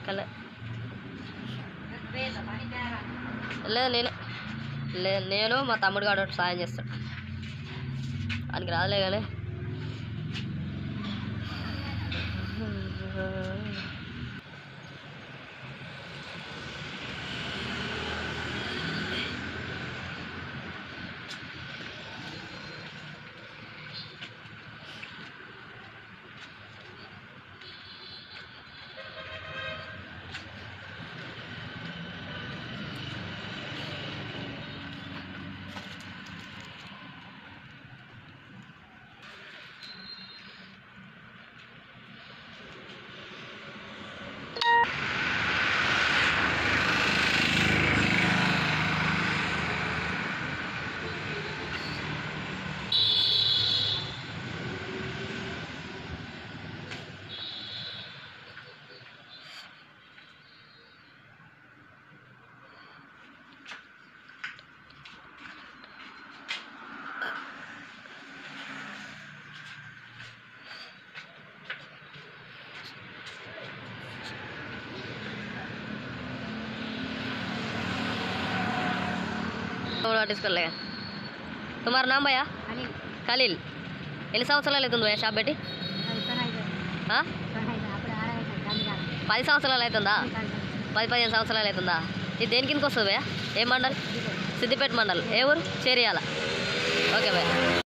కలే లేదు నేను లేదు నేను మా తమ్ముడు గాడు ఒకటి సాయం చేస్తాడు ఆయనకి రాదులే కానీ తీసుకెళ్ళే తుమారు నామ్ భయ్యా ఖలీల్ ఎన్ని సంవత్సరాలు అవుతుంది భయ్యా షాప్ పెట్టి ఆ? పది సంవత్సరాలు అవుతుందా పది పదిహేను సంవత్సరాలు అవుతుందా ఇది దేని కిందకి వస్తుంది భయ్యా ఏ మండల్ సిద్దిపేట మండల్ ఏ ఊరు చేరియాల ఓకే భయ్యా